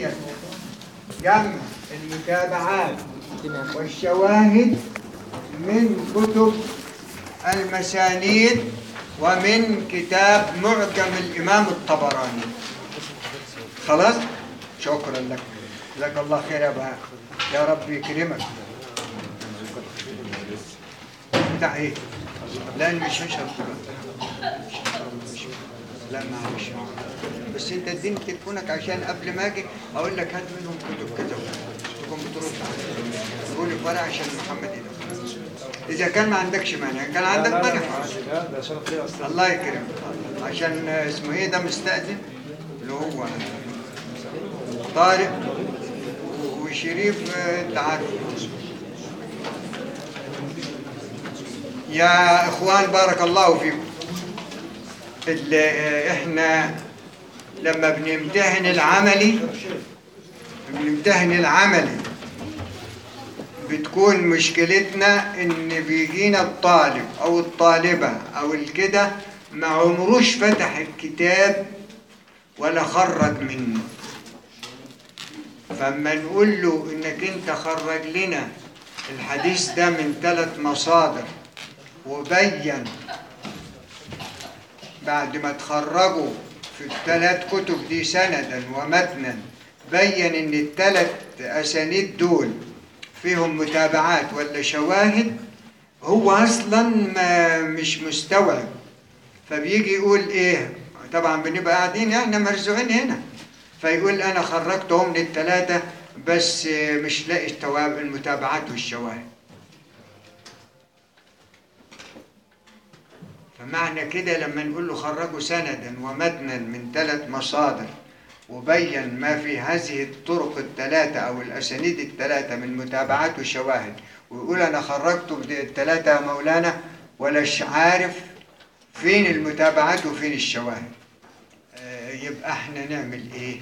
حاليا جمع المتابعات والشواهد من كتب المسانيد ومن كتاب معجم الإمام الطبراني خلاص شكرا لك جزاك الله خير يا بها يا رب يكرمك بتاع ايه لا أنا مش هشرب لا معلش بس انت اديني تليفونك عشان قبل ما اجي اقول لك هات منهم كتب كذا تكون بترد قول لي ورقه عشان محمد يدخل اذا كان ما عندكش مانع كان عندك مانع لا ده شرف ليا اصلا الله يكرمك عشان اسمه ايه ده مستأذن اللي هو طارق وشريف آه، انت عارف يا اخوان بارك الله فيكم ال- آه، احنا لما بنمتهن العملي بنمتهن العملي بتكون مشكلتنا ان بيجينا الطالب او الطالبة او الكده ما عمروش فتح الكتاب ولا خرج منه فاما نقول له انك انت خرج لنا الحديث ده من ثلاث مصادر وبين بعد ما تخرجوا في الثلاث كتب دي سندا ومتنا بين ان الثلاث اسانيد دول فيهم متابعات ولا شواهد هو اصلا ما مش مستوعب فبيجي يقول ايه طبعا بنبقى قاعدين احنا مرزوعين هنا فيقول انا خرجتهم للثلاثه بس مش لاقي التواب المتابعات والشواهد فمعنى كده لما نقول له خرجوا سندا ومتنا من ثلاث مصادر وبين ما في هذه الطرق الثلاثة أو الأسانيد الثلاثة من متابعات وشواهد ويقول أنا خرجت الثلاثة يا مولانا ولاش عارف فين المتابعات وفين الشواهد آه، يبقى احنا نعمل ايه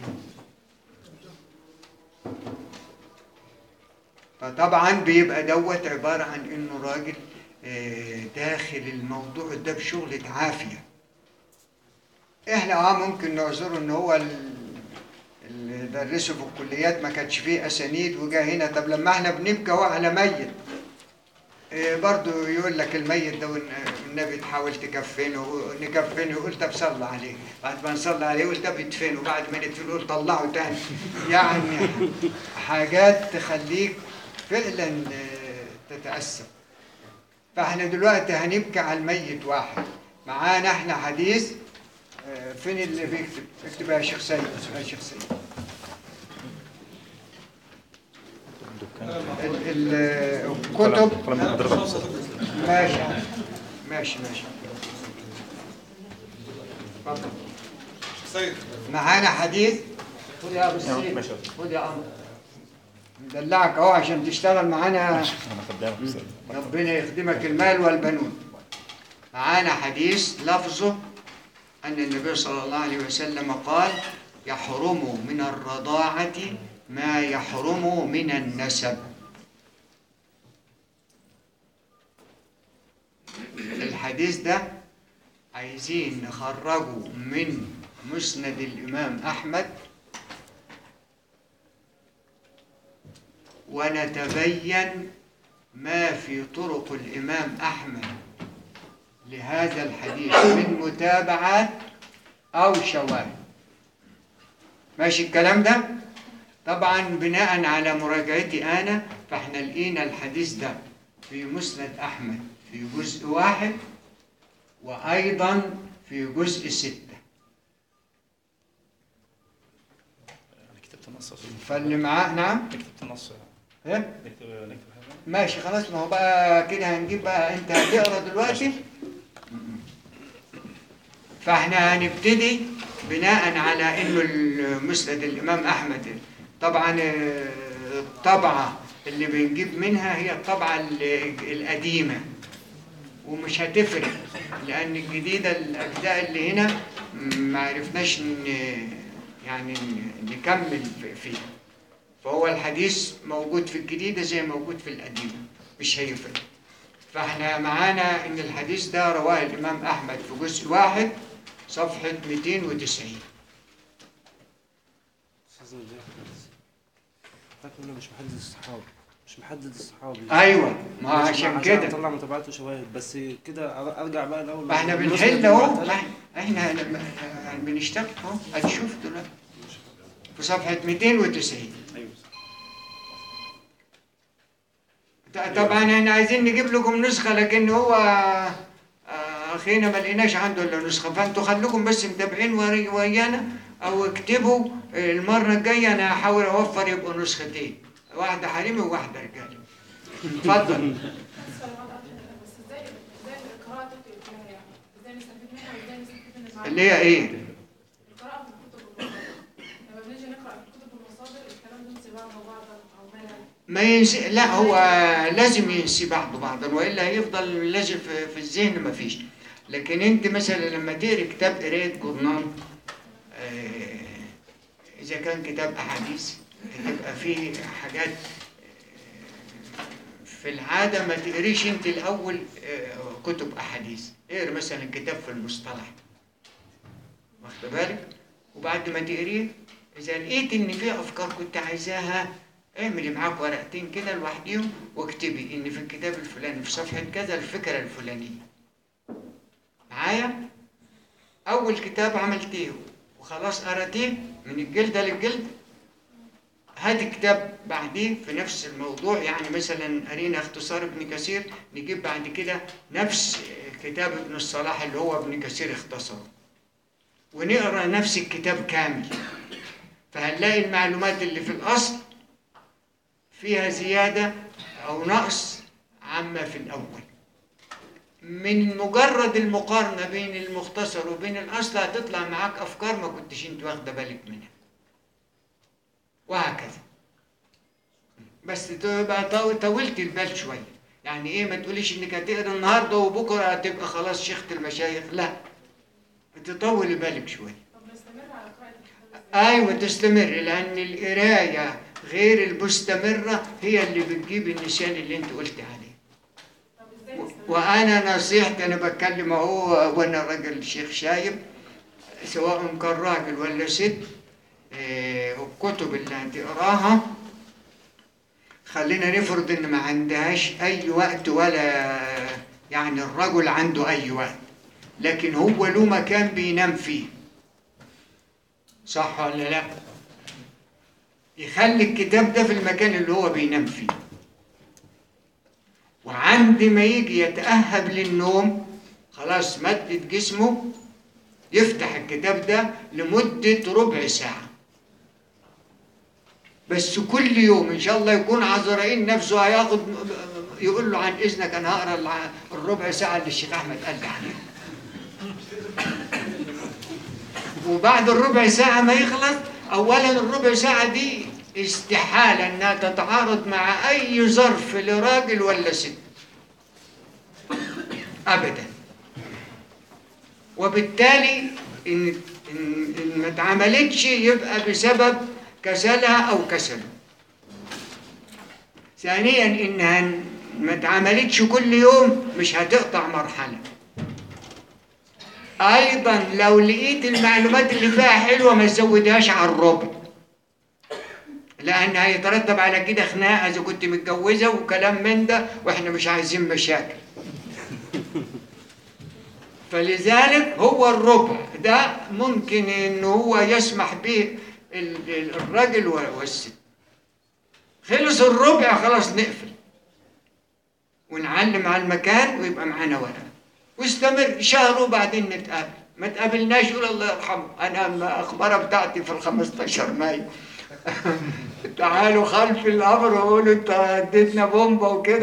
فطبعا بيبقى دوت عبارة عن انه راجل آه، داخل الموضوع ده بشغلة عافية احنا اه ممكن نعذره ان هو ال- اللي درسه في الكليات ما كانش فيه اسانيد وجا هنا طب لما احنا بنبكي هو على ميت إيه برضه يقول لك الميت ده والن- والنبي تحاول تكفنه نكفنه يقول طب صلى عليه بعد ما نصلي عليه يقول طب ادفنه بعد ما ندفنه يقول طلعه تاني يعني حاجات تخليك فعلا آه، تتأسف فاحنا دلوقتي هنبكي على الميت واحد معانا احنا حديث آه، فين اللي بيكتب اكتب يا شيخ سيد يا شيخ سيد ال- ال- الكتب قلم اضرب ماشي ماشي ماشي اتفضل سيد معانا حديث خد يا ابو السيد ماشي. خد يا عمرو ندلعك اهو عشان تشتغل معانا انا خدامك أستاذ. ربنا يخدمك المال والبنون معانا حديث لفظه أن النبي صلى الله عليه وسلم قال يحرم من الرضاعة ما يحرم من النسب الحديث ده عايزين نخرجه من مسند الإمام أحمد ونتبين ما في طرق الإمام أحمد لهذا الحديث من متابعات أو شواهد ماشي الكلام ده؟ طبعا بناء على مراجعتي أنا فإحنا لقينا الحديث ده في مسند أحمد في جزء واحد وأيضا في جزء ستة انا كتبت النص يا أستاذ. فاللي معاه نعم كتبت النص إيه؟ نكتب نكتب حاجه ماشي خلاص ما هو بقى كده هنجيب بقى انت هتقرا دلوقتي فاحنا هنبتدي بناء على انه المسند الامام احمد طبعا آه، الطبعه اللي بنجيب منها هي الطبعه ال- القديمه ومش هتفرق لان الجديده الاجزاء اللي هنا ما عرفناش ن- يعني ن- نكمل في- فيها فهو الحديث موجود في الجديدة زي موجود في القديمة مش هيفرق فاحنا معانا ان الحديث ده رواه الامام احمد في جزء واحد صفحة 290 مخزن الدنيا خالص فاكر انه مش محدد الصحاب مش محدد الصحاب ايوه ما مش- عشان كده اطلع متابعات وشواهد بس كده أر- ارجع بقى الاول ما احنا النسخة بنحل اللي اهو بعتها لك. ما احنا لما- بنشتغل اهو هتشوف دلوقتي في صفحه 290 ايوه ط- طبعا احنا عايزين نجيب لكم نسخه لكن هو آه، اخينا ما لقيناش عنده الا نسخه فانتوا خليكم بس متابعين وري- ويانا او اكتبوا آه، المره الجايه انا هحاول اوفر يبقوا نسختين واحده حريمي وواحده رجالي اتفضل بس ازاي ازاي القراءة تبقى فيها يعني ازاي نستفيد منها وازاي نستفيد من المعلومات اللي هي ايه القراءة في الكتب والمصادر لما بنيجي نقرأ في الكتب والمصادر الكلام ده ينسي بعضه بعضا أو ملل ما ينسي لا هو لازم ينسي بعضه بعضا والا هيفضل لازم في, في الذهن ما فيش لكن انت مثلا لما تقري كتاب قرايه جورنال آه، اذا كان كتاب احاديث تبقى فيه حاجات آه، في العاده ما تقريش انت الاول آه، كتب احاديث اقري مثلا كتاب في المصطلح واخد بالك وبعد ما تقريه اذا لقيت ان في افكار كنت عايزاها اعملي معاك ورقتين كده لوحديهم واكتبي ان في الكتاب الفلاني في صفحه كذا الفكره الفلانيه معايا اول كتاب عملتيه وخلاص قرأتيه من الجلده للجلد هات كتاب بعديه في نفس الموضوع يعني مثلا قرينا اختصار ابن كثير نجيب بعد كده نفس كتاب ابن الصلاح اللي هو ابن كثير اختصره ونقرا نفس الكتاب كامل فهنلاقي المعلومات اللي في الاصل فيها زياده او نقص عما في الاول من مجرد المقارنه بين المختصر وبين الاصل هتطلع معاك افكار ما كنتش انت واخده بالك منها وهكذا بس تبقى طو- طولت البال شويه يعني ايه ما تقوليش انك هتقرا النهارده وبكره هتبقى خلاص شيخة المشايخ لا تطول بالك شويه طب نستمر على قراءة الكتاب ازاي؟ ايوه تستمر لان القرايه غير المستمره هي اللي بتجيب النسيان اللي انت قلت عليه طب ازاي نستمر؟ وانا نصيحتي انا بتكلم اهو وانا راجل شيخ شايب سواء كان راجل ولا ست آه، الكتب اللي هتقراها خلينا نفرض ان ما عندهاش اي وقت ولا يعني الرجل عنده اي وقت لكن هو له مكان بينام فيه صح ولا لا يخلي الكتاب ده في المكان اللي هو بينام فيه وعند ما يجي يتأهب للنوم خلاص مدد جسمه يفتح الكتاب ده لمدة ربع ساعة بس كل يوم إن شاء الله يكون عزرائيل نفسه هياخد يقول له عن إذنك أنا هقرا الع- الربع ساعة اللي الشيخ أحمد قال لي عليها وبعد الربع ساعة ما يخلص أولا الربع ساعة دي استحالة إنها تتعارض مع أي ظرف لراجل ولا ست أبدا وبالتالي إن, إن, إن ما اتعملتش يبقى بسبب كسلها أو كسله ثانيا إنها ما اتعملتش كل يوم مش هتقطع مرحلة ايضا لو لقيت المعلومات اللي فيها حلوه ما تزودهاش على الربع لان هيترتب على كده خناقه اذا كنت متجوزه وكلام من ده واحنا مش عايزين مشاكل فلذلك هو الربع ده ممكن ان هو يسمح به ال- ال- الراجل والست خلص الربع خلاص نقفل ونعلم على المكان ويبقى معانا ورقه واستمر شهر وبعدين نتقابل ما تقابلناش يقول الله يرحمه انا الاخبار بتاعتي في ال 15 مايو تعالوا خلف الامر وقولوا انت اديتنا بومبا وكده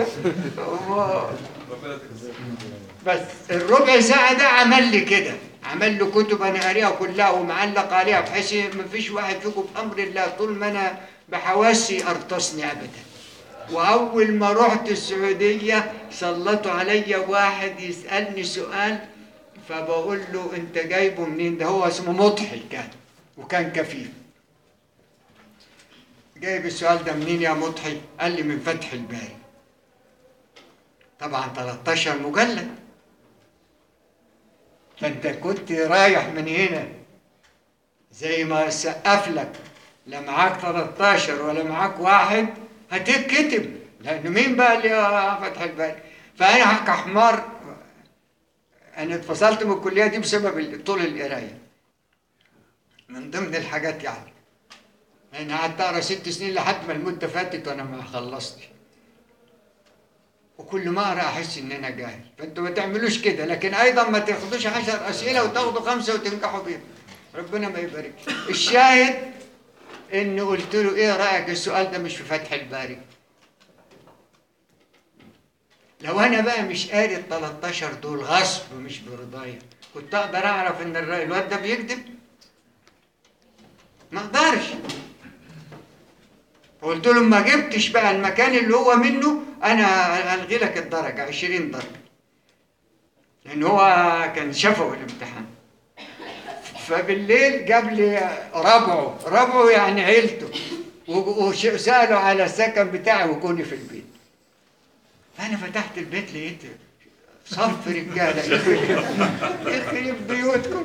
بس الربع ساعه ده عمل لي كده عمل له كتب انا قاريها كلها ومعلق عليها بحيث ما فيش واحد فيكم بامر الله طول ما انا بحواسي ارتصني ابدا واول ما رحت السعوديه سلطوا عليا واحد يسالني سؤال فبقول له انت جايبه منين ده هو اسمه مضحي كان وكان كفيف جايب السؤال ده منين يا مضحي قال لي من فتح الباري طبعا 13 مجلد فانت كنت رايح من هنا زي ما سقف لك لا معاك 13 ولا معاك واحد هتتكتب لأنه مين بقى اللي يا فتح الباري فأنا كحمار أنا اتفصلت من الكلية دي بسبب طول القراية من ضمن الحاجات يعني أنا قعدت أقرا ست سنين لحد ما المدة فاتت وأنا ما خلصتش وكل ما اقرا احس ان انا جاهل فانتوا ما تعملوش كده لكن ايضا ما تاخدوش عشر اسئله وتاخدوا خمسه وتنجحوا بيهم ربنا ما يبارك الشاهد ان قلت له ايه رايك السؤال ده مش في فتح الباري لو انا بقى مش قاري ال 13 دول غصب مش برضايا كنت اقدر اعرف ان الر- الواد ده بيكذب ما اقدرش قلت له ما جبتش بقى المكان اللي هو منه انا الغي لك الدرجه 20 درجه لان هو كان شفوي الامتحان فبالليل جاب لي ربعه ربعه يعني عيلته و- وسالوا على السكن بتاعي وكوني في البيت فانا فتحت البيت لقيت صف رجاله يخرب- يخرب بيوتكم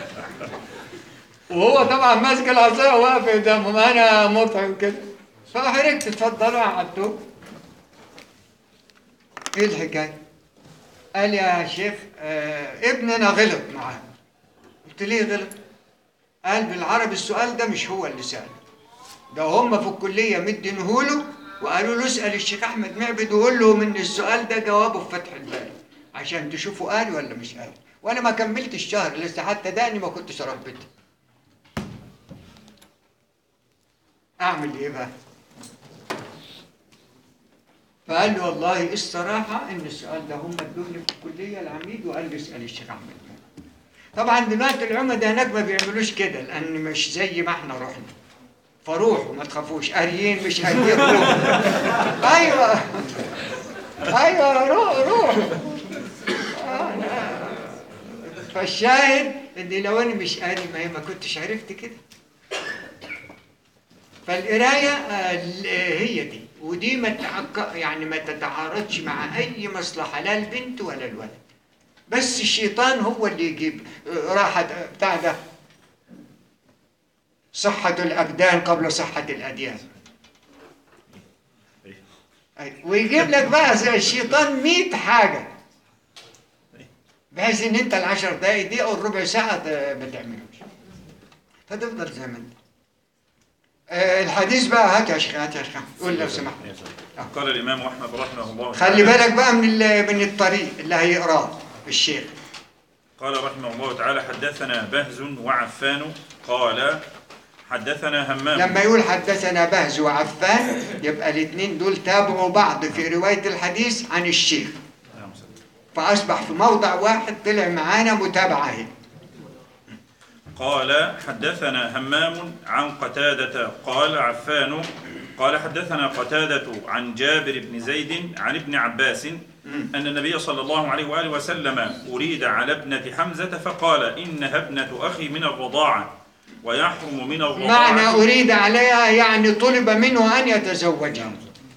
وهو طبعا ماسك العصايه واقف قدامهم انا مطعم كده فحركت اتفضلوا قعدتوا ايه الحكايه؟ قال يا شيخ آه ابننا غلط معاه قلت ليه غلط؟ قال بالعربي السؤال ده مش هو اللي سأله ده هم في الكلية مدينهوله وقالوا له اسأل الشيخ أحمد معبد وقول له من السؤال ده جوابه في فتح الباري عشان تشوفوا قال ولا مش قال وأنا ما كملتش الشهر لسه حتى دقني ما كنتش ربيتها أعمل إيه بقى؟ فقال له والله الصراحة إن السؤال ده هم ادوني في الكلية العميد وقال لي اسأل الشيخ أحمد معبد. طبعا دلوقتي العمدة هناك ما بيعملوش كده لأن مش زي ما احنا رحنا فروحوا ما تخافوش قاريين مش قاريين روحوا ايوه ايوه روح روح آه، لا. فالشاهد ان لو انا مش قاري ما هي ما كنتش عرفت كده فالقرايه آه، ال- هي دي ودي ما تتعق- يعني ما تتعارضش مع اي مصلحه لا البنت ولا الولد بس الشيطان هو اللي يجيب آه، راحه بتاع ده صحة الأبدان قبل صحة الأديان أي. ويجيب لك بقى زي الشيطان مئة حاجة بحيث إن أنت العشر دقايق دي أو الربع ساعة ت- ما تعملوش فتفضل زي ما أنت آه، الحديث بقى هات يا شيخ هات يا شيخ قول لو سمحت قال الإمام أحمد رحمه الله خلي تعالى- بالك بقى من ال- من الطريق اللي هيقراه الشيخ قال رحمه الله تعالى حدثنا بهز وعفان قال حدثنا همام لما يقول حدثنا بهز وعفان يبقى الاثنين دول تابعوا بعض في رواية الحديث عن الشيخ نعم سيدي. فأصبح في موضع واحد طلع معانا متابعة اهي قال حدثنا همام عن قتادة قال عفان قال حدثنا قتادة عن جابر بن زيد عن ابن عباس أن النبي صلى الله عليه وآله وسلم أريد على ابنة حمزة فقال إنها ابنة أخي من الرضاعة ويحرم من الرضاعة معنى أريد عليها يعني طلب منه أن يتزوجها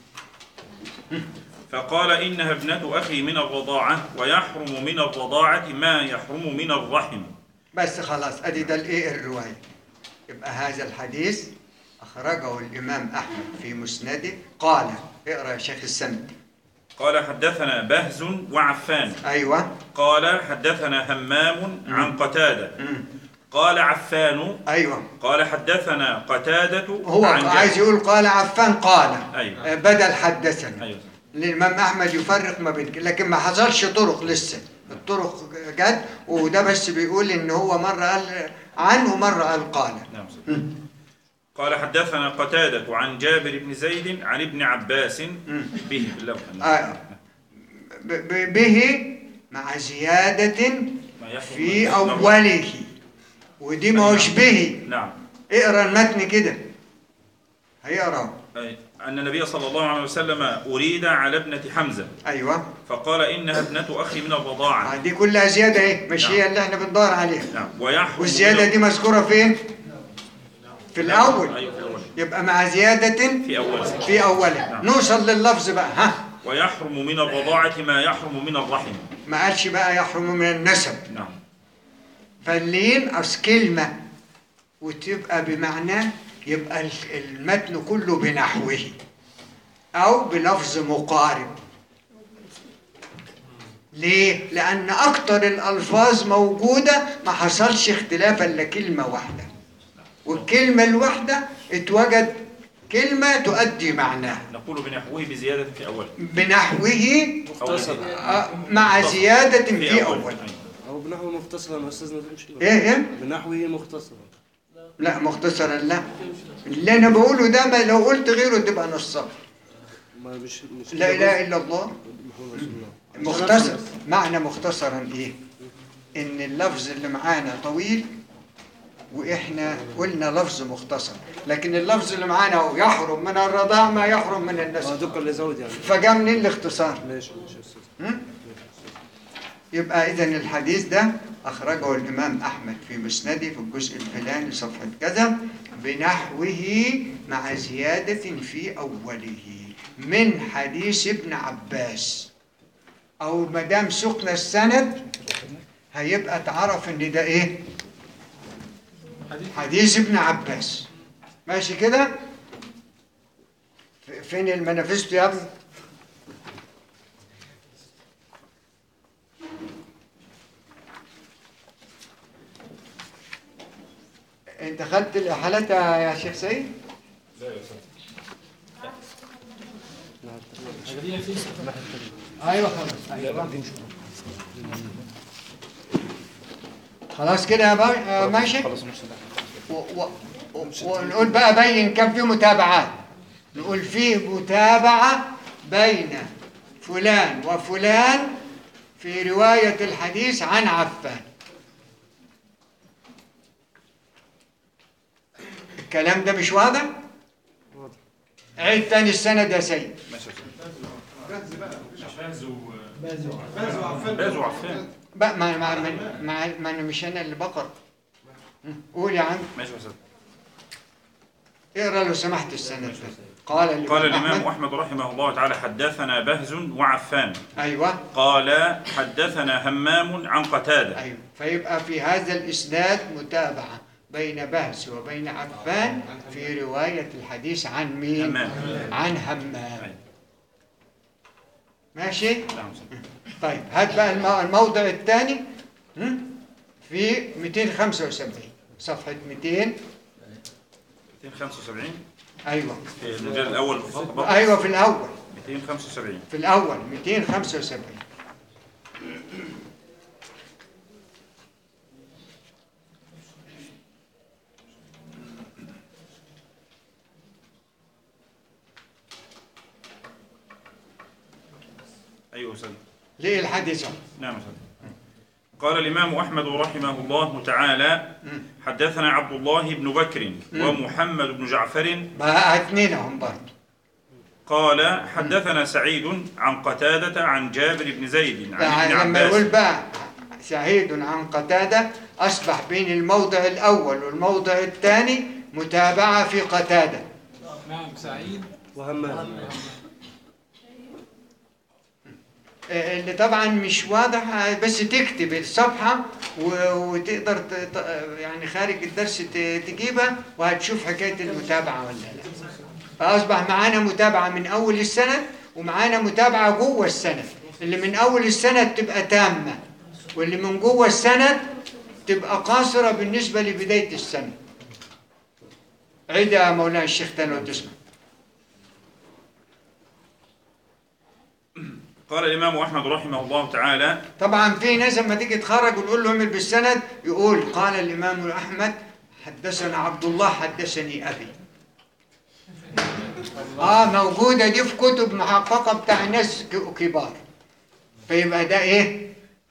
فقال إنها ابنة أخي من الرضاعة ويحرم من الرضاعة ما يحرم من الرحم بس خلاص أدي ده الإيه الرواية يبقى هذا الحديث أخرجه الإمام أحمد في مسنده قال اقرأ يا شيخ السند قال حدثنا بهز وعفان أيوة قال حدثنا همام عن قتادة مم. قال عفان أيوة قال حدثنا قتادة هو عن جابر. عايز يقول قال عفان قال أيوة. آه، بدل حدثنا أيوة الإمام أحمد يفرق ما بين لكن ما حصلش طرق لسه الطرق جد وده بس بيقول إن هو مرة قال عنه مرة قال قال نعم سيدي. قال حدثنا قتادة عن جابر بن زيد عن ابن عباس به باللوح آه. ب- ب- به مع زيادة ما يحرم في من الرحم. أوله ودي ما هوش به نعم اقرا المتن كده هيقرا أي أن النبي صلى الله عليه وسلم أريد على ابنة حمزة ايوه فقال إنها ابنة أخي من الرضاعة آه، دي كلها زياده ايه مش نعم. هي اللي احنا بندور عليها نعم ويحرم والزياده من- دي مذكوره فين في الاول أيوة في الأول يبقى مع زياده في أول في اوله نعم. نوصل لللفظ بقى ها ويحرم من الرضاعة ما يحرم من الرحم ما قالش بقى يحرم من النسب نعم فاللي ينقص كلمه وتبقى بمعناه يبقى ال- المتن كله بنحوه أو بلفظ مقارب ليه؟ لأن أكتر الألفاظ موجودة ما حصلش اختلاف إلا كلمة واحدة والكلمة الواحدة اتوجد كلمة تؤدي معناها نقول بنحوه بزيادة في أوله بنحوه مختصر آه، مع زيادة في أوله. أول أيوة. او بنحو مختصرا يا استاذنا تمشي إيه إيه؟ بنحوه مختصرا لا مختصرا لا اللي أنا بقوله ده ما لو قلت غيره تبقى نصاب ما مش مش لا إله إلا الله محمد رسول الله مختصر معنى مختصرا ايه ان اللفظ اللي معانا طويل واحنا قلنا لفظ مختصر لكن اللفظ اللي معانا هو يحرم من الرضاع ما يحرم من اه النسب دكتور اللي زود يعني فجاء منين الاختصار ماشي ماشي يا استاذ هم؟ يبقى اذا الحديث ده اخرجه الامام احمد في مسنده في الجزء الفلاني صفحه كذا بنحوه مع زياده في اوله من حديث ابن عباس او ما دام سقنا السند هيبقى اتعرف ان ده ايه حديث ابن عباس ماشي كده ف- فين المنافستو يا ابني انت خدت الحالات يا شيخ سيد ايوه خلاص ايوه خلاص كده يا با- آه، ماشي خلاص مش و- و- و- ونقول بقى بين كم في متابعات نقول فيه متابعة بين فلان وفلان في رواية الحديث عن عفان الكلام ده مش واضح؟ واضح. عيد تاني السند يا سيد ماشي بازو عفان بقى ما ما ما, ما, ما أنا مش انا اللي بقرا قول يا عم ماشي يا أستاذ. اقرا لو سمحت السند ده قال الإمام قال الإمام أحمد أحمد رحمه الله تعالى حدثنا بهز وعفان ايوه قال حدثنا همام عن قتادة ايوه فيبقى في هذا الاسناد متابعه بين بهز وبين عفان في روايه الحديث عن مين؟ همام عن همام أيوة. ماشي؟ نعم طيب هات بقى المو- الموضع الثاني في 275 صفحه 200 275 ايوه في المجال الأول فقط ايوه في الاول 275 في الاول 275 أيوه أستاذ ليه الحديث هو؟ نعم أستاذ قال الإمام أحمد رحمه الله تعالى حدثنا عبد الله بن بكر ومحمد بن جعفر ما اثنينهم برضه قال حدثنا سعيد عن قتادة عن جابر بن زيد عن ابن لما يقول عباس بقى شهيد عن قتادة أصبح بين الموضع الأول والموضع الثاني متابعة في قتادة نعم سعيد وهمام آه، اللي طبعا مش واضح آه، بس تكتب الصفحة و- وتقدر ت- ت- يعني خارج الدرس ت- تجيبها وهتشوف حكاية المتابعة ولا لا فأصبح معانا متابعة من أول السنة ومعانا متابعة جوه السنة اللي من أول السنة تبقى تامة واللي من جوه السنة تبقى قاصرة بالنسبة لبداية السنة عيد يا مولانا الشيخ تاني لو تسمع قال الإمام أحمد رحمه الله تعالى طبعا في ناس لما تيجي تخرج ونقول له اعمل بالسند يقول قال الامام احمد حدثنا عبد الله حدثني ابي اه موجوده دي في كتب محققه بتاع ناس ك- كبار فيبقى ده ايه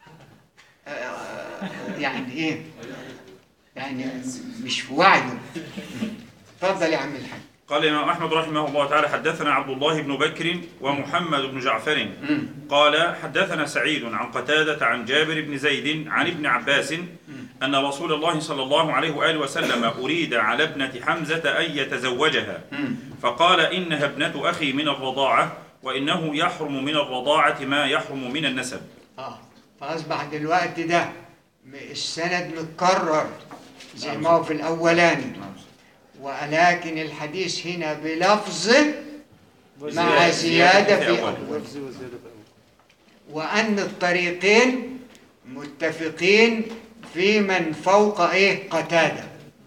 آه يعني ايه يعني مش في وعيه اتفضل يا عم الحاج قال الإمام أحمد رحمه الله تعالى حدثنا عبد الله بن بكر ومحمد بن جعفر قال حدثنا سعيد عن قتادة عن جابر بن زيد عن ابن عباس أن رسول الله صلى الله عليه وآله وسلم أريد على ابنة حمزة أن يتزوجها فقال إنها ابنة أخي من الرضاعة وإنه يحرم من الرضاعة ما يحرم من النسب اه فاصبح دلوقتي ده م- السند متكرر زي ما هو في الاولاني ولكن الحديث هنا بلفظ مع زيادة زيادة في في أول. أول لفظي وزيادة في أول وأن الطريقين متفقين في من فوق إيه قتادة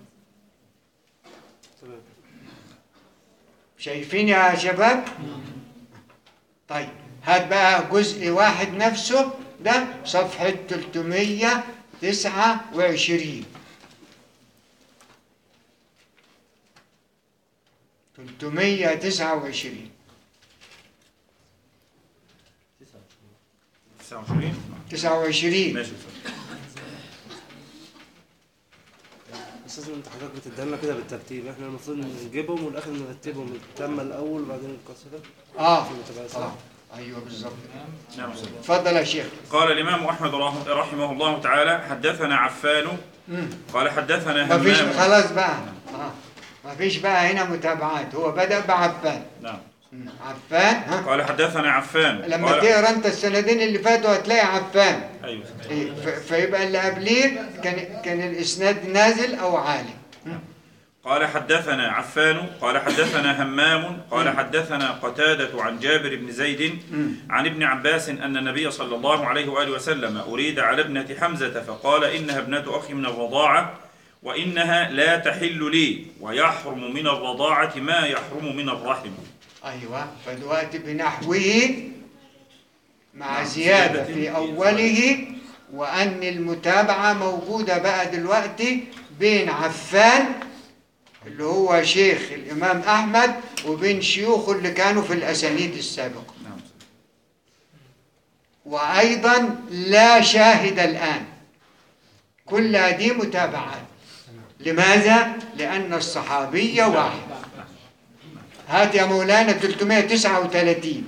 تمام شايفين يا شباب طيب هات بقى جزء واحد نفسه ده صفحة 329 329 29 29 ماشي أستاذ. بس لازم انت حضرتك بتدينا لنا كده بالترتيب احنا المفروض نجيبهم والاخر نرتبهم التامة الاول وبعدين القصيدة اه عشان تبقى اه صح ايوه بالظبط نعم أستاذ. اتفضل يا شيخ قال الإمام أحمد رح- رحمه الله تعالى حدثنا عفان مم. قال حدثنا ما فيش همام خلاص بقى اه ما فيش بقى هنا متابعات هو بدأ بعفان نعم مم. عفان ها قال حدثنا عفان لما قال تقرا انت السندين اللي فاتوا هتلاقي عفان أيوه إيه، ف- فيبقى اللي قبليه كان كان الاسناد نازل او عالي قال حدثنا عفان قال حدثنا همام قال حدثنا قتادة عن جابر بن زيد مم. عن ابن عباس أن النبي صلى الله عليه وآله وسلم أريد على ابنة حمزة فقال إنها ابنة أخي من الرضاعة وإنها لا تحل لي ويحرم من الرضاعة ما يحرم من الرحم ايوه فدلوقتي بنحوه مع زياده في اوله وان المتابعه موجوده بقى دلوقتي بين عفان اللي هو شيخ الامام احمد وبين شيوخه اللي كانوا في الاسانيد السابقه نعم وايضا لا شاهد الان كل دي متابعات لماذا لان الصحابي واحد هات يا مولانا 339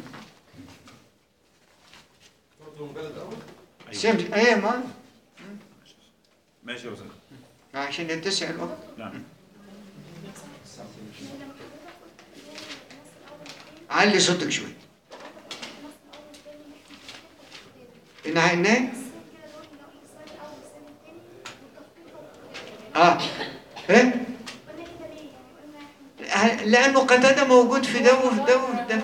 سم ايه ما ماشي يا أستاذ عشان يتسع الوقت نعم علي صوتك شوي انها انها اه ايه لانه قتاده موجود في ده وفي ده وفي ده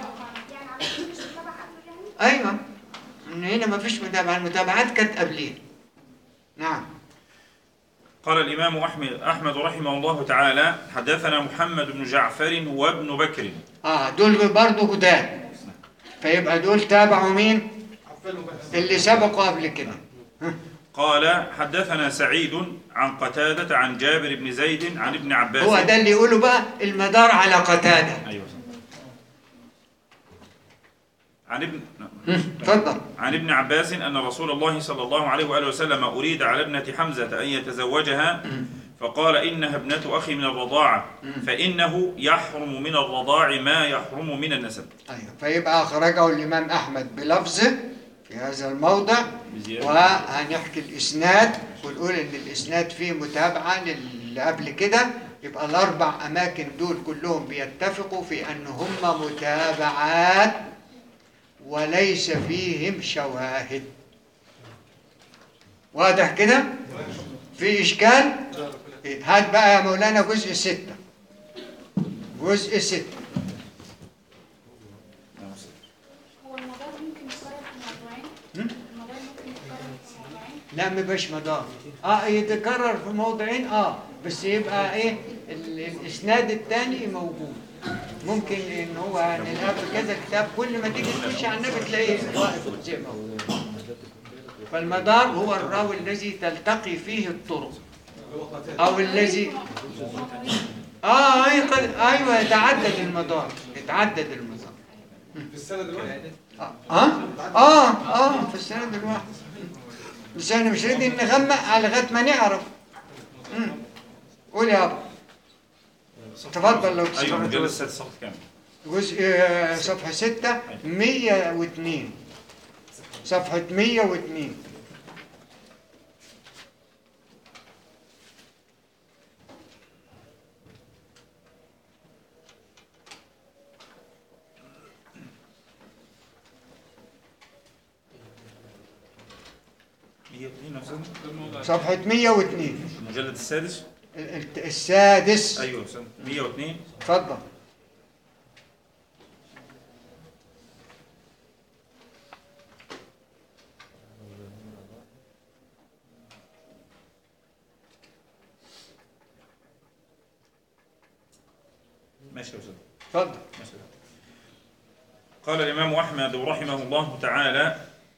ايوه من هنا ما فيش متابعه المتابعات كانت قبليه نعم قال الإمام أحمد أحمد رحمه الله تعالى حدثنا محمد بن جعفر وابن بكر اه دول برضه جداد فيبقى دول تابعوا مين اللي سبقوا قبل كده قال حدثنا سعيد عن قتادة عن جابر بن زيد عن ابن عباس هو ده اللي يقولوا بقى المدار على قتاده أيوة عن ابن اتفضل عن ابن عباس أن رسول الله صلى الله عليه وآله وسلم أريد على ابنة حمزة أن يتزوجها فقال إنها ابنة أخي من الرضاعة فإنه يحرم من الرضاع ما يحرم من النسب ايوه فيبقى اخرجه الامام احمد بلفظه في هذا الموضع بزيادة. وهنحكي الاسناد ونقول ان الاسناد فيه متابعه للي قبل كده يبقى الاربع اماكن دول كلهم بيتفقوا في ان هم متابعات وليس فيهم شواهد واضح كده في اشكال إيه، هات بقى يا مولانا جزء ستة جزء ستة هو المدار ممكن يتكرر في موضوعين؟ هم؟ المدار ممكن يتكرر في موضوعين؟ لا ما يبقاش مدار اه يتكرر في موضعين اه بس يبقى ايه ال- الاسناد الثاني موجود ممكن ان هو نلقاه في كذا كتاب كل ما تيجي تخش على النبي تلاقيه واقف زي ما هو فالمدار هو الراوي الذي تلتقي فيه الطرق او الذي اه أي قد... ايوه يتعدد المدار يتعدد المدار في السنة دلوقتي اه اه اه, آه في السند الواحد بس احنا مش راضيين نغمق على لغايه ما نعرف مم. قول يا ابا تفضل لو أيوة تستطيع مجلد السادس صفحة كام جزء آه، صفحه 6 102 صفحه 102 هي اثنين نفسهم صفحه 102 المجلد السادس ال- ال- السادس ايوه سنة 102 اتفضل ماشي يا استاذ اتفضل ماشي. قال الإمام أحمد رحمه الله تعالى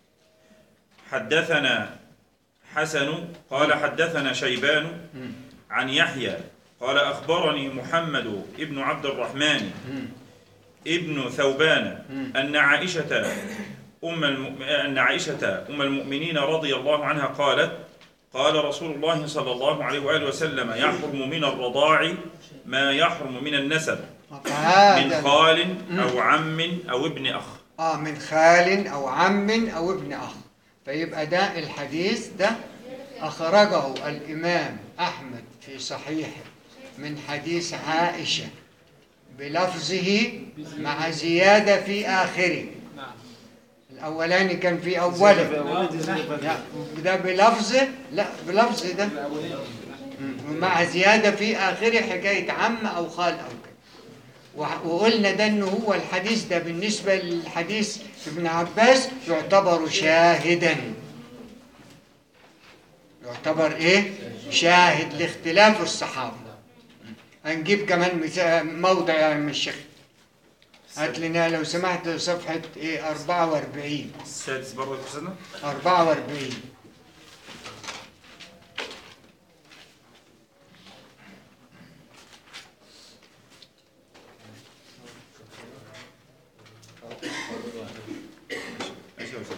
حدثنا حسن قال حدثنا شيبان عن يحيى قال أخبرني محمد ابن عبد الرحمن ابن ثوبان أن عائشة أم الم... أن عائشة أم المؤمنين رضي الله عنها قالت قال رسول الله صلى الله عليه وآله وسلم يحرم من الرضاع ما يحرم من النسب من فهذا خال أو عم أو ابن أخ اه من خال او عم او ابن اخ فيبقى ده الحديث ده اخرجه الامام احمد في صحيحه من حديث عائشه بلفظه مع زياده في اخره الاولاني كان في اوله لا ده بلفظه لا بلفظ ده مم. ومع زياده في اخره حكايه عم او خال او كده وع- وقلنا ده انه هو الحديث ده بالنسبه للحديث ابن عباس يعتبر شاهدا يعتبر ايه شاهد لاختلاف الصحابه هنجيب كمان مثال- موضع يا عم الشيخ هات لنا لو سمحت صفحه ايه 44 السادس برضه يا أستاذنا 44 ماشي يا أستاذ.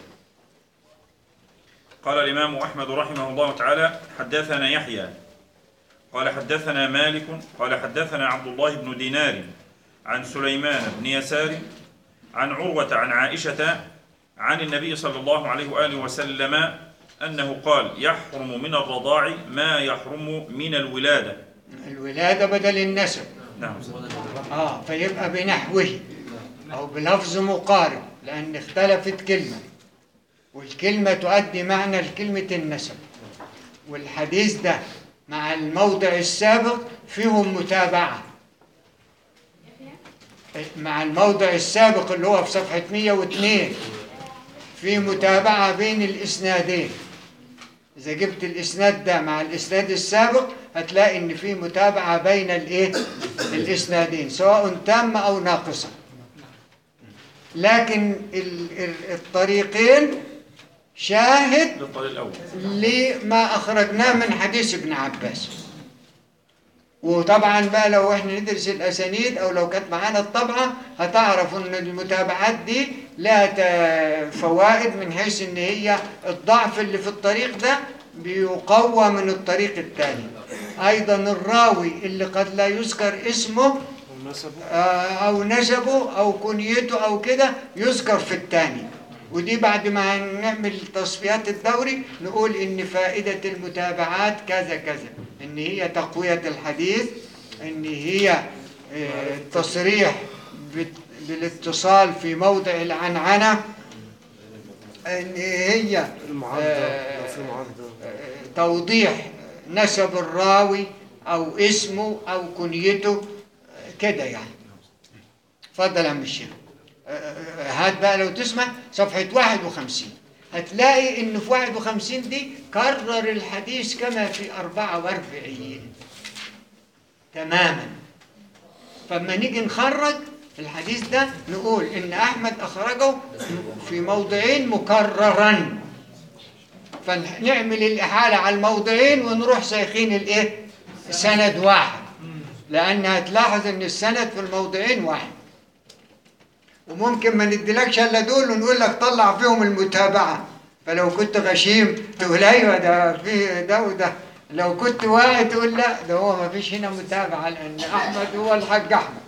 قال الإمام أحمد رحمه الله تعالى حدثنا يحيى قال حدثنا مالك قال حدثنا عبد الله بن دينار عن سليمان بن يسار عن عروة عن عائشة عن النبي صلى الله عليه وآله وسلم أنه قال يحرم من الرضاع ما يحرم من الولادة الولاده بدل النسب نعم أستاذ. اه فيبقى بنحوه او بلفظ مقارب لان اختلفت كلمه والكلمه تؤدي معنى الكلمه النسب والحديث ده مع الموضع السابق فيهم متابعه مع الموضع السابق اللي هو في صفحه 102 في متابعه بين الاسنادين إذا جبت الإسناد ده مع الإسناد السابق هتلاقي إن في متابعة بين الإيه؟ الإسنادين سواء تامة أو ناقصة. لكن ال- ال- الطريقين شاهد للطريق الأول لما أخرجناه من حديث ابن عباس. وطبعا بقى لو احنا ندرس الاسانيد او لو كانت معانا الطبعه هتعرف ان المتابعات دي لها ت- فوائد من حيث ان هي الضعف اللي في الطريق ده بيقوى من الطريق الثاني ايضا الراوي اللي قد لا يذكر اسمه ونسبه آه، او نسبه او كنيته او كده يذكر في الثاني ودي بعد ما نعمل تصفيات الدوري نقول ان فائدة المتابعات كذا كذا ان هي تقوية الحديث ان هي آه، التصريح بت- بالاتصال في موضع العنعنة ان هي المعارضة آه، لو في معارضة توضيح نسب الراوي او اسمه او كنيته كده يعني اتفضل يا عم الشيخ هات بقى لو تسمع صفحة 51 هتلاقي ان في 51 دي كرر الحديث كما في 44 تماما فلما نيجي نخرج الحديث ده نقول ان احمد اخرجه في موضعين مكررا فنعمل الإحالة على الموضعين ونروح سايخين الإيه؟ سند واحد لأن هتلاحظ إن السند في الموضعين واحد وممكن ما نديلكش إلا دول ونقول لك طلع فيهم المتابعة فلو كنت غشيم تقول أيوه ده في ده وده لو كنت واعي تقول لا ده هو ما فيش هنا متابعة لأن أحمد هو الحاج أحمد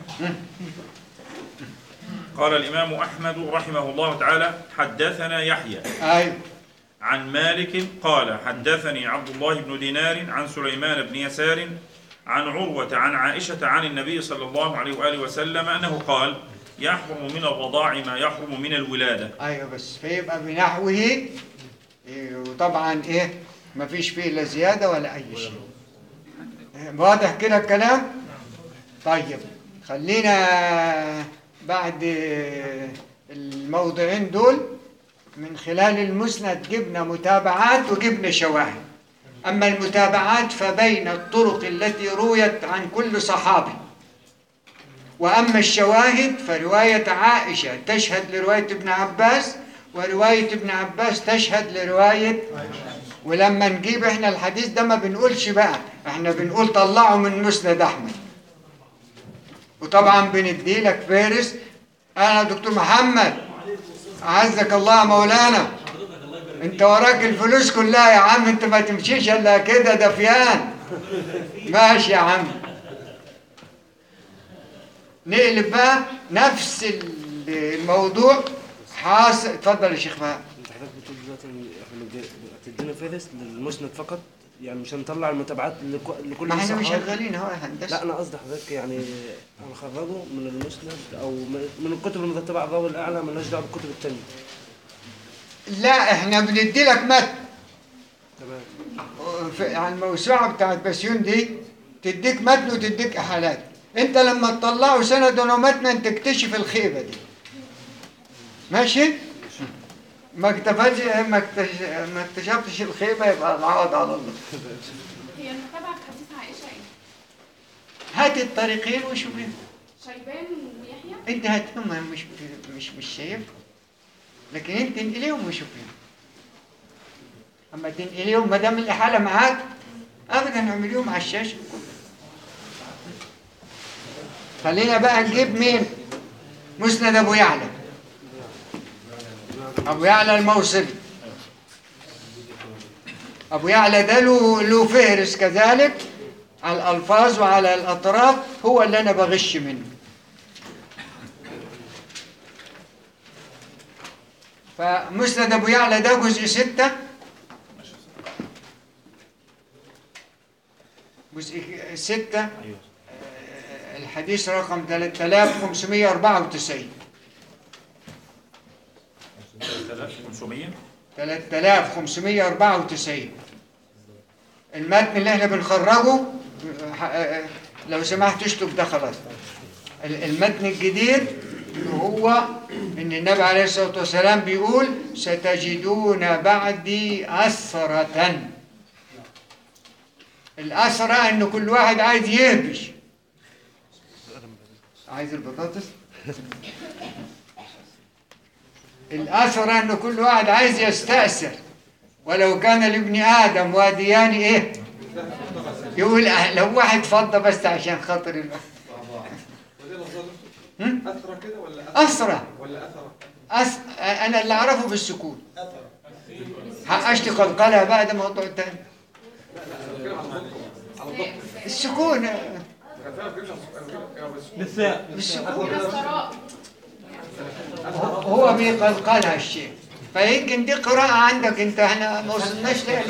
قال الإمام أحمد رحمه الله تعالى حدثنا يحيى أيوه عن مالك قال حدثني عبد الله بن دينار عن سليمان بن يسار عن عروة عن عائشة عن النبي صلى الله عليه وآله وسلم أنه قال يحرم من الرضاع ما يحرم من الولادة ايوه بس فيبقى بنحوه إيه، وطبعا ايه مفيش فيه لا زياده ولا اي شيء واضح كده الكلام طيب خلينا بعد الموضوعين دول من خلال المسند جبنا متابعات وجبنا شواهد أما المتابعات فبين الطرق التي رويت عن كل صحابي وأما الشواهد فرواية عائشة تشهد لرواية ابن عباس ورواية ابن عباس تشهد لرواية ولما نجيب احنا الحديث ده ما بنقولش بقى احنا بنقول طلعه من مسند أحمد وطبعا بندي لك فارس أنا دكتور محمد أعزك الله يا مولانا انت وراك الفلوس كلها يا عم انت ما تمشيش الا كده دفيان ماشي يا عم نقلب بقى نفس الموضوع حاصل اتفضل يا شيخ بقى انت حضرتك بتقول دلوقتي ان احنا بنج- هتدينا فهرس للمسند فقط يعني مش هنطلع المتابعات لك- لكل ما احنا مش الصحابة؟ شغالين اهو يا هندسه لا انا قصدي حضرتك يعني هنخرجه من المسند او من من الكتب المرتبه على الراوي الاعلى مالناش دعوه بالكتب الثانيه لا احنا بندي لك متن تمام في- على الموسوعه بتاعت بسيون دي تديك متن وتديك احالات انت لما تطلعوا سندا ومتنا تكتشف الخيبه دي ماشي ما اكتفاش ما اكتش- ما اكتشفتش الخيبه يبقى العوض على الله هي المتابعة في حديث عائشة ايه؟ هات الطريقين وشوفين شيبان ويحيى انت هاتهم مش مش مش شايف لكن انت انقليهم وشوفين اما تنقليهم ما دام الاحاله معاك ابدا اعمليهم على الشاشه خلينا بقى نجيب مين مسند ابو يعلى ابو يعلى الموصلي ابو يعلى ده له له فهرس كذلك على الالفاظ وعلى الاطراف هو اللي انا بغش منه فمسند ابو يعلى ده جزء ستة جزء ستة ايوه آه، الحديث رقم 3594 3500 3594 المتن اللي احنا بنخرجه آه، لو سمحت اشطب ده خلاص ال- المتن الجديد هو ان النبي عليه الصلاه والسلام بيقول ستجدون بعدي اثره الاثره ان كل واحد عايز يهبش عايز البطاطس الاثره ان كل واحد عايز يستأثر ولو كان لابن ادم واديان ايه يقول أه، لو واحد فضى بس عشان خاطر ال- ودي لفظة هم؟ أثرة كده ولا أثرة؟ أسرة ولا أثرة؟ أس... أنا اللي أعرفه بالسكون حقشت قلقلها بقى ده موضوع تاني بتكلم على الضبط على الضبط السكون أنا فعلا بتكلم على السكون بالسكون الثراء هو بيقلقلها الشيء فيمكن دي قراءة عندك أنت احنا ما وصلناش لها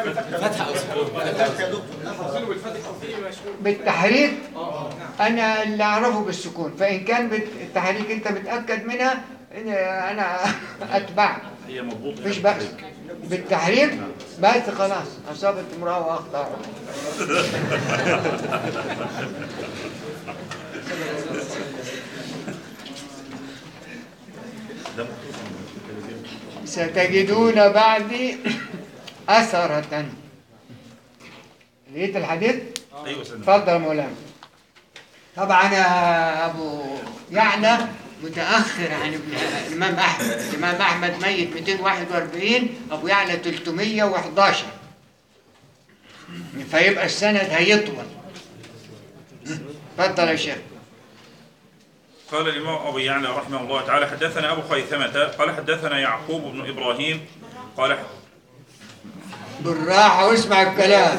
حافظينه بالفتح بالتحريك أنا اللي أعرفه بالسكون فإن كان بالتحريك أنت متأكد منها أنا- أنا أتبعك هي مضبوطه مش بأس بالتحريك بس خلاص أصابت امرأة وأخطأ ده ستجدون بعدي أثرة لقيت الحديث؟ ايوه سيدنا اتفضل يا مولانا طبعا يا أبو يعلى متأخر عن ابن الإمام أحمد الإمام أحمد ميت 241 أبو يعلى 311 فيبقى السند هيطول اتفضل يا شيخ قال الإمام أبو يعلى رحمه الله تعالى حدثنا أبو خيثمة قال حدثنا يعقوب بن إبراهيم قال بالراحة واسمع الكلام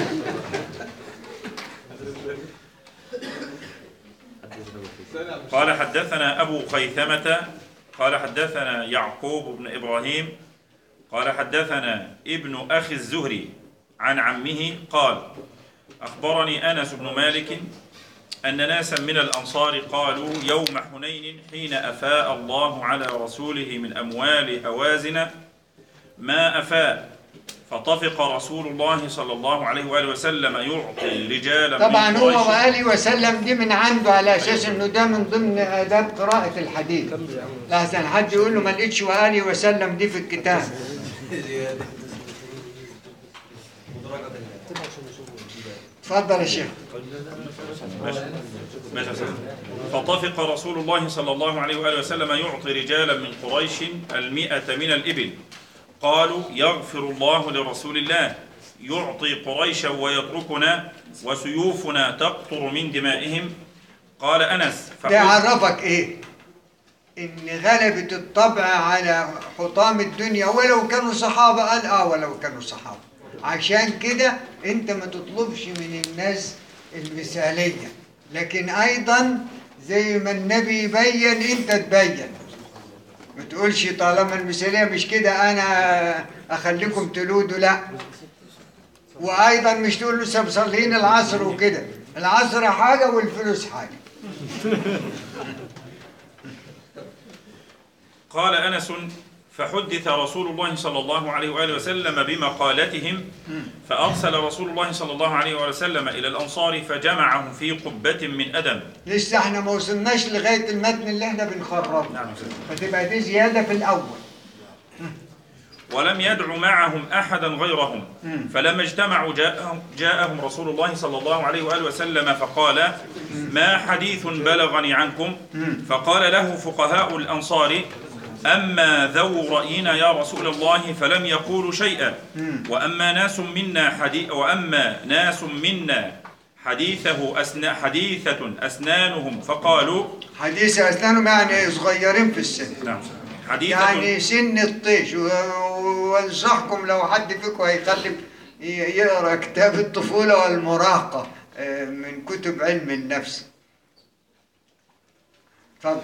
قال حدثنا أبو خيثمة قال حدثنا يعقوب بن إبراهيم قال حدثنا ابن أخي الزهري عن عمه قال أخبرني أنس بن مالك أن ناسا من الأنصار قالوا يوم حنين حين أفاء الله على رسوله من أموال هوازن ما أفاء فطفق رسول الله صلى الله عليه وآله وسلم يعطي رجالا من طبعا هو قريش وآله وسلم دي من عنده على أساس إنه ده من ضمن آداب قراءة الحديث لحسن حد يقول له ما لقيتش وآله وسلم دي في الكتاب اتفضل يا شيخ ماشي ماشي يا سيدي. فطفق رسول الله صلى الله عليه وآله وسلم يعطي رجالا من قريش المئة من الإبل قالوا يغفر الله لرسول الله يعطي قريشا ويتركنا وسيوفنا تقطر من دمائهم قال أنس ده فقلت يعرفك إيه؟ إن غلبة الطبع على حطام الدنيا ولو كانوا صحابة قال آه ولو كانوا صحابة عشان كده أنت ما تطلبش من الناس المثالية لكن أيضا زي ما النبي بين أنت تبين ما تقولش طالما المثالية مش كده أنا أخليكم تلودوا لا وأيضا مش تقول له مصلين العصر وكده العصر حاجة والفلوس حاجة قال أنس فحدث رسول الله صلى الله عليه وآله وسلم بمقالتهم فأرسل رسول الله صلى الله عليه وآله وسلم إلى الأنصار فجمعهم في قبة من أدم لسه احنا ما وصلناش لغايه المتن اللي احنا بنخرجه نعم سيدي. فتبقى دي زياده في الاول ولم يدع معهم أحدا غيرهم فلما اجتمعوا جاءهم, جاءهم رسول الله صلى الله عليه وآله وسلم فقال ما حديث بلغني عنكم فقال له فقهاء الأنصار أما ذو رأينا يا رسول الله فلم يقولوا شيئا وأما ناس منا حديث وأما ناس منا حديثه أسنا حديثة أسنانهم فقالوا حديث اسنانهم يعني صغيرين في السن نعم حديثة يعني سن الطيش و- وانصحكم لو حد فيكم هيخلف ي- يقرا كتاب الطفوله والمراهقه آه، من كتب علم النفس اتفضل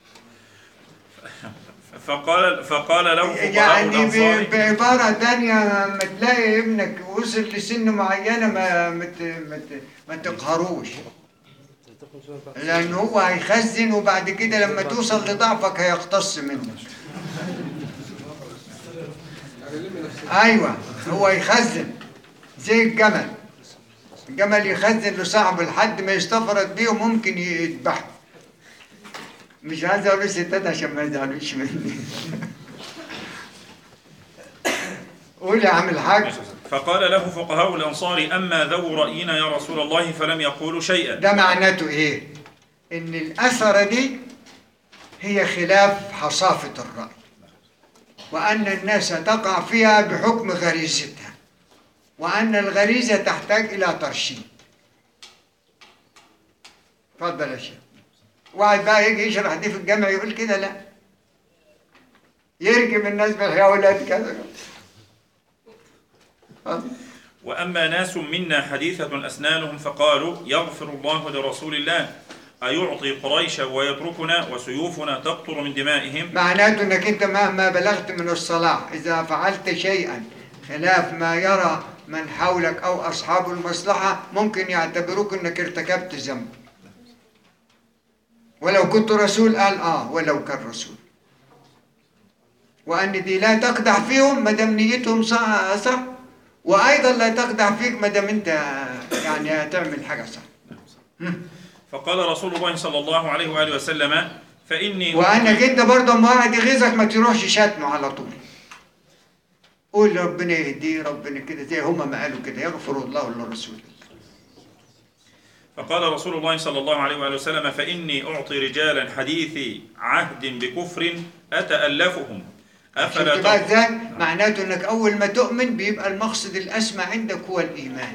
فقال فقال له فقهاء يعني الأنصار ب- بعبارة تانية لما تلاقي ابنك وصل لسن معينة ما ما ت- ما ت- ما تقهروش لأن هو هيخزن وبعد كده لما توصل لضعفك هيقتص منك أيوة هو يخزن زي الجمل الجمل يخزن لصاحبه لحد ما يستفرد بيه وممكن يذبحه مش عايز اقول الستات عشان ما يزعلوش مني قول يا عم الحاج فقال له فقهاء الأنصار أما ذو رأينا يا رسول الله فلم يقولوا شيئا ده معناته ايه ان الاثره دي هي خلاف حصافه الراي وان الناس تقع فيها بحكم غريزتها وان الغريزه تحتاج الى ترشيد اتفضل يا شيخ واحد بقى يجي يشرح دي في الجامع يقول كده لا يرجم الناس بالحيوانات كذا اتفضل. وأما ناس منا حديثة أسنانهم فقالوا يغفر الله لرسول الله أيعطي قريشا ويتركنا وسيوفنا تقطر من دمائهم معناته انك انت مهما بلغت من الصلاح اذا فعلت شيئا خلاف ما يرى من حولك او اصحاب المصلحه ممكن يعتبروك انك ارتكبت ذنب ولو كنت رسول قال اه ولو كان رسول وان دي لا تقدح فيهم ما دام نيتهم صح, صح وايضا لا تقدح فيك ما دام انت يعني هتعمل حاجه صح فقال رسول الله صلى الله عليه وآله وسلم فإني وانك انت برضه اما واحد يغيظك ما تروحش شاتمه على طول قول ربنا يهديه ربنا كده زي هما ما قالوا كده يغفر الله لرسوله فقال رسول الله صلى الله عليه وآله وسلم فإني أعطي رجالا حديثي عهد بكفر أتألفهم أفلا شفت بقى تق- ازاي معناته انك اول ما تؤمن بيبقى المقصد الاسمى عندك هو الايمان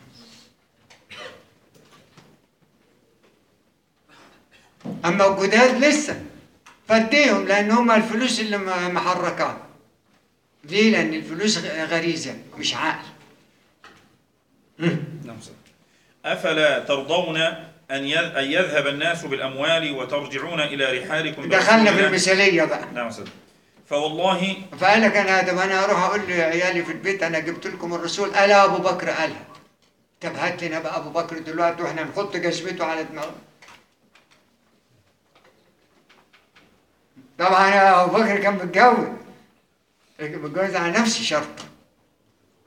اما الجداد لسه فديهم لان هم الفلوس اللي م- محركاهم ليه لان الفلوس غ- غريزه مش عقل نعم سيد. أفلا ترضون أن يذ- أن يذهب الناس بالأموال وترجعون إلى رحالكم برسول دخلنا في الله؟ المثاليه بقى نعم سيد. فوالله فقال لك انا طب انا اروح اقول لعيالي في البيت انا جبت لكم الرسول قال ابو بكر قالها طب هات لنا بقى ابو بكر دلوقتي واحنا نحط جزمته على دماغه طبعا يا ابو بكر كان متجوز لكن متجوز على نفس شرطه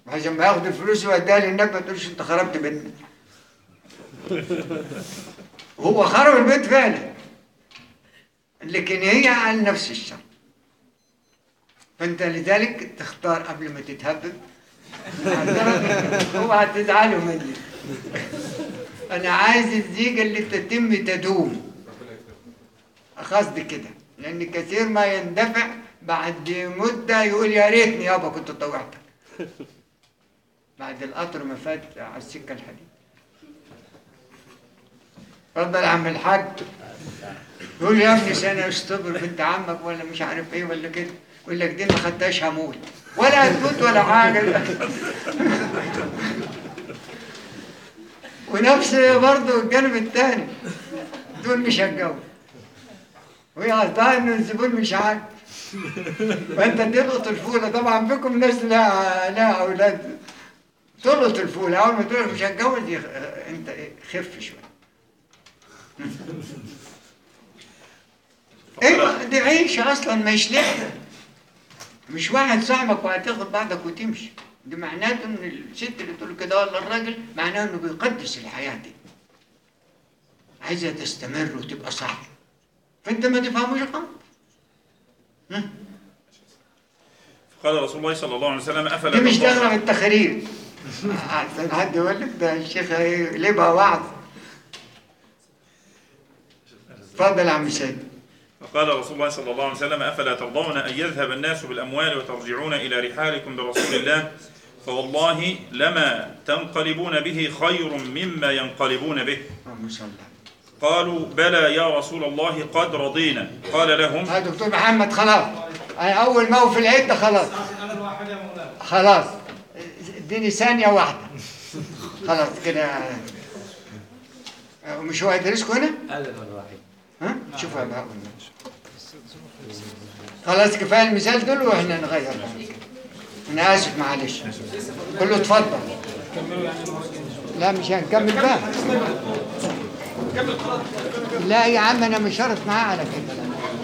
عشان ما ياخد الفلوس ويديها للنبي ما تقولش انت خربت بيتنا هو خرب البيت فعلا لكن هي على نفس الشرط فانت لذلك تختار قبل ما تتهبب اوعى تزعلوا مني انا عايز الزيجه اللي تتم تدوم قصدي كده لان كثير ما يندفع بعد مده يقول يا ريتني يابا كنت طوعتك بعد القطر ما فات على السكه الحديد اتفضل يا عم الحاج يقول يا ابني سنه استبر بنت عمك ولا مش عارف ايه ولا كده يقول لك دي ما خدتهاش هموت ولا هتموت ولا حاجه ونفس برضه الجانب الثاني دول مش هتجوز وهي قصدها ان الزبون مش عارف فانت تلقط الفوله طبعا بكم ناس لها لها اولاد تلقط الفوله اول ما تقول مش هتجوز يخ... انت إيه؟ خف شويه ايوه دي عيشه اصلا مش لعبه مش واحد صاحبك وهتاخد بعضك وتمشي دي معناته ان الست اللي تقول كده ولا الراجل معناه انه بيقدس الحياه دي عايزها تستمر وتبقى صح فانت ما تفهموش غلط ها؟ قال رسول الله صلى الله عليه وسلم افلا دي مش ترضون- داخله بالتخريج عشان حد يقول لك ده الشيخ هيقلبها وعظ اتفضل يا عم سيد فقال رسول الله صلى الله عليه وسلم أفلا ترضون أن يذهب الناس بالأموال وترجعون إلى رحالكم برسول الله فوالله لما تنقلبون به خير مما ينقلبون به اللهم صل على قالوا بلى يا رسول الله قد رضينا قال لهم ها دكتور محمد خلاص انا اول ما هو في العده خلاص خلاص اديني ثانيه واحده خلاص كده مش هو هيدرسكم هنا؟ قال الواحد ها؟ شوفوا يا بقى خلاص كفايه المثال دول واحنا نغير انا اسف معلش قول له اتفضل لا مش هنكمل بقى لا يا عم انا مش شرط معاه على كده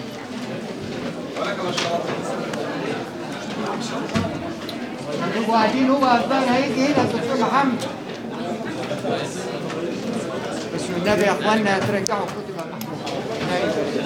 هو قاعدين هو الظاهر هيجي هنا الدكتور محمد بس والنبي يا اخوانا ترجعوا كتب يا محمود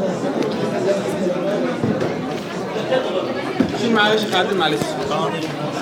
شيل معلش خالد معلش